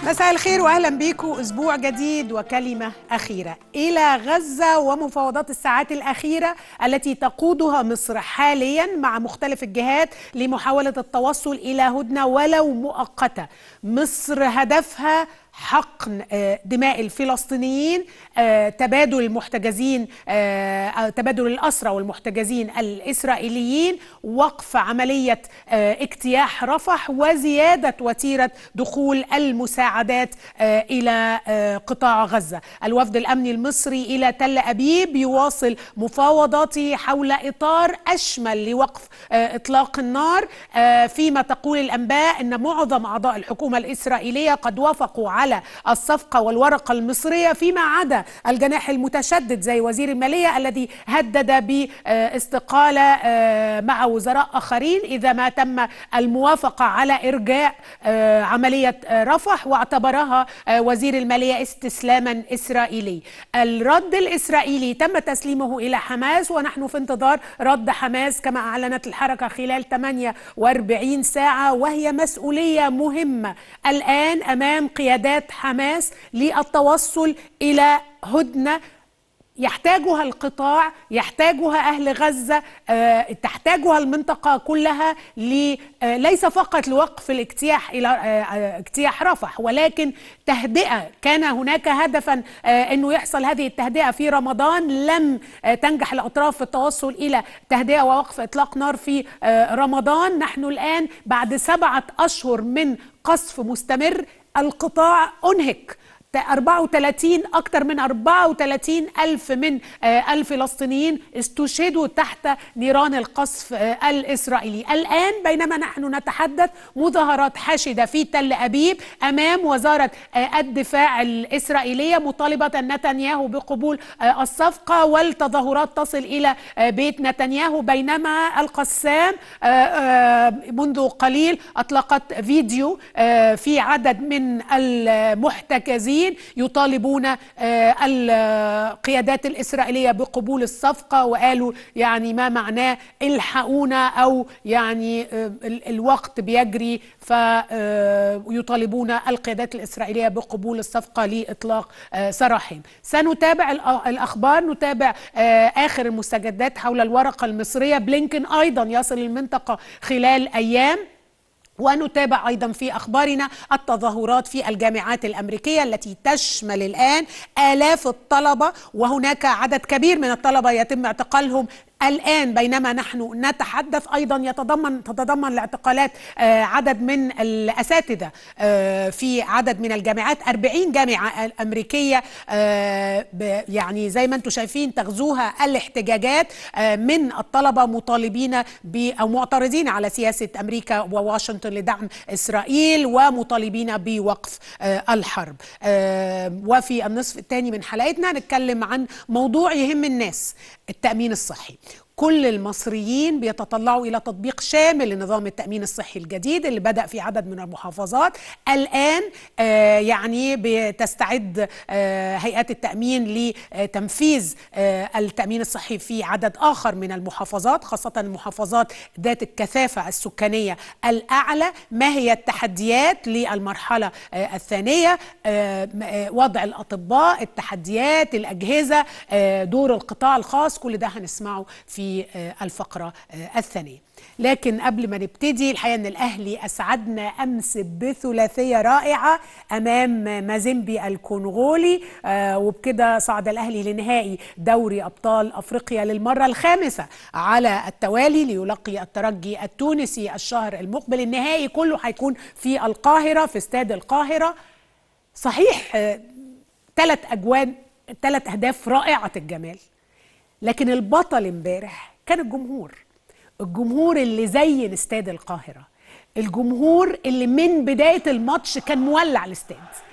مساء الخير واهلا بيكم اسبوع جديد وكلمه اخيره الى غزه ومفاوضات الساعات الاخيره التي تقودها مصر حاليا مع مختلف الجهات لمحاوله التوصل الى هدنه ولو مؤقته مصر هدفها حقن دماء الفلسطينيين تبادل المحتجزين تبادل الأسرى والمحتجزين الإسرائيليين وقف عملية اجتياح رفح وزيادة وتيرة دخول المساعدات إلى قطاع غزة الوفد الأمني المصري إلى تل أبيب يواصل مفاوضاته حول إطار أشمل لوقف إطلاق النار فيما تقول الأنباء أن معظم أعضاء الحكومة الإسرائيلية قد وافقوا على على الصفقة والورقة المصرية فيما عدا الجناح المتشدد زي وزير المالية الذي هدد باستقالة مع وزراء آخرين إذا ما تم الموافقة على إرجاء عملية رفح واعتبرها وزير المالية استسلاما إسرائيلي الرد الإسرائيلي تم تسليمه إلى حماس ونحن في انتظار رد حماس كما أعلنت الحركة خلال 48 ساعة وهي مسؤولية مهمة الآن أمام قيادات حماس للتوصل الى هدنه يحتاجها القطاع يحتاجها اهل غزه أه تحتاجها المنطقه كلها ليس فقط لوقف الاجتياح الى أه اجتياح رفح ولكن تهدئه كان هناك هدفا أه انه يحصل هذه التهدئه في رمضان لم تنجح الاطراف في التوصل الى تهدئه ووقف اطلاق نار في رمضان نحن الان بعد سبعه اشهر من قصف مستمر القطاع أنهك 34 أكثر من 34 ألف من الفلسطينيين استشهدوا تحت نيران القصف الإسرائيلي الآن بينما نحن نتحدث مظاهرات حاشدة في تل أبيب أمام وزارة الدفاع الإسرائيلية مطالبة نتنياهو بقبول الصفقة والتظاهرات تصل إلى بيت نتنياهو بينما القسام منذ قليل أطلقت فيديو في عدد من المحتجزين يطالبون القيادات الإسرائيلية بقبول الصفقة وقالوا يعني ما معناه الحقونا أو يعني الوقت بيجري فيطالبون القيادات الإسرائيلية بقبول الصفقة لإطلاق سراحهم سنتابع الأخبار نتابع آخر المستجدات حول الورقة المصرية بلينكن أيضا يصل المنطقة خلال أيام ونتابع ايضا في اخبارنا التظاهرات في الجامعات الامريكيه التي تشمل الان الاف الطلبه وهناك عدد كبير من الطلبه يتم اعتقالهم الآن بينما نحن نتحدث أيضا يتضمن تتضمن الاعتقالات عدد من الأساتذة في عدد من الجامعات 40 جامعة أمريكية يعني زي ما أنتم شايفين تغزوها الاحتجاجات من الطلبة مطالبين أو معترضين على سياسة أمريكا وواشنطن لدعم إسرائيل ومطالبين بوقف الحرب وفي النصف الثاني من حلقتنا نتكلم عن موضوع يهم الناس التأمين الصحي كل المصريين بيتطلعوا الى تطبيق شامل لنظام التامين الصحي الجديد اللي بدا في عدد من المحافظات الان آه يعني بتستعد آه هيئات التامين لتنفيذ آه التامين الصحي في عدد اخر من المحافظات خاصه المحافظات ذات الكثافه السكانيه الاعلى ما هي التحديات للمرحله الثانيه وضع الاطباء التحديات الاجهزه دور القطاع الخاص كل ده هنسمعه في الفقرة الثانية لكن قبل ما نبتدي الحقيقة أن الأهلي أسعدنا أمس بثلاثية رائعة أمام مازيمبي الكونغولي آه وبكده صعد الأهلي لنهائي دوري أبطال أفريقيا للمرة الخامسة على التوالي ليلقي الترجي التونسي الشهر المقبل النهائي كله هيكون في القاهرة في استاد القاهرة صحيح ثلاث آه أجوان ثلاث أهداف رائعة الجمال لكن البطل امبارح كان الجمهور الجمهور اللي زين استاد القاهرة الجمهور اللي من بداية الماتش كان مولع الاستاد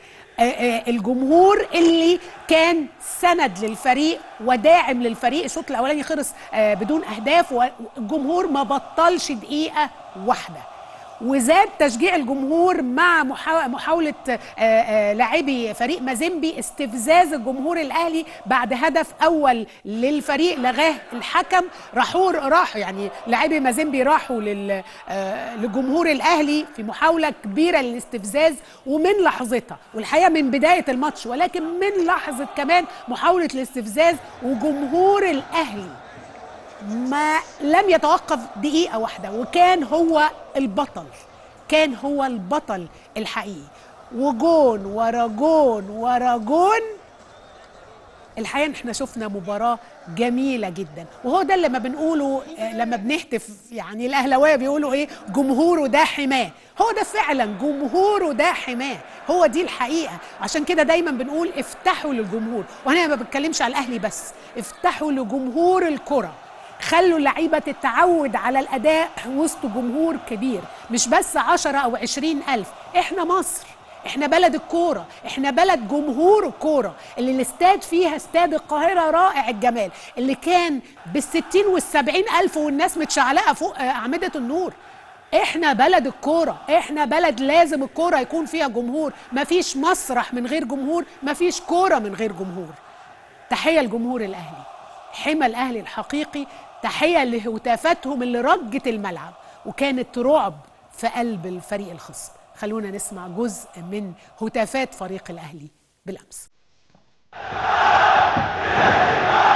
الجمهور اللي كان سند للفريق وداعم للفريق الشوط الاولاني خلص بدون اهداف والجمهور ما بطلش دقيقه واحده وزاد تشجيع الجمهور مع محا- محاولة آه، آه، لاعبي فريق مازيمبي استفزاز الجمهور الأهلي بعد هدف أول للفريق لغاه الحكم راحوا راحوا يعني لاعبي مازيمبي راحوا لل- آه، للجمهور الأهلي في محاولة كبيرة للاستفزاز ومن لحظتها والحقيقة من بداية الماتش ولكن من لحظة كمان محاولة الاستفزاز وجمهور الأهلي ما لم يتوقف دقيقة واحدة وكان هو البطل كان هو البطل الحقيقي وجون ورا جون ورا جون الحقيقة احنا شفنا مباراة جميلة جدا وهو ده اللي لما بنقوله آه، لما بنهتف يعني الأهلاوية بيقولوا ايه جمهوره ده حماه هو ده فعلا جمهوره ده حماه هو دي الحقيقة عشان كده دايما بنقول افتحوا للجمهور وانا ما بتكلمش على الأهلي بس افتحوا لجمهور الكرة خلوا اللعيبة تتعود على الأداء وسط جمهور كبير مش بس عشرة أو عشرين ألف إحنا مصر احنا بلد الكوره احنا بلد جمهور الكوره اللي الاستاد فيها استاد القاهره رائع الجمال اللي كان بالستين والسبعين الف والناس متشعلقه فوق آه، اعمده النور احنا بلد الكوره احنا بلد لازم الكوره يكون فيها جمهور مفيش مسرح من غير جمهور مفيش كوره من غير جمهور تحيه لجمهور الاهلي حمى الاهلي الحقيقي تحيه لهتافاتهم اللي رجت الملعب وكانت رعب في قلب الفريق الخصم خلونا نسمع جزء من هتافات فريق الاهلي بالامس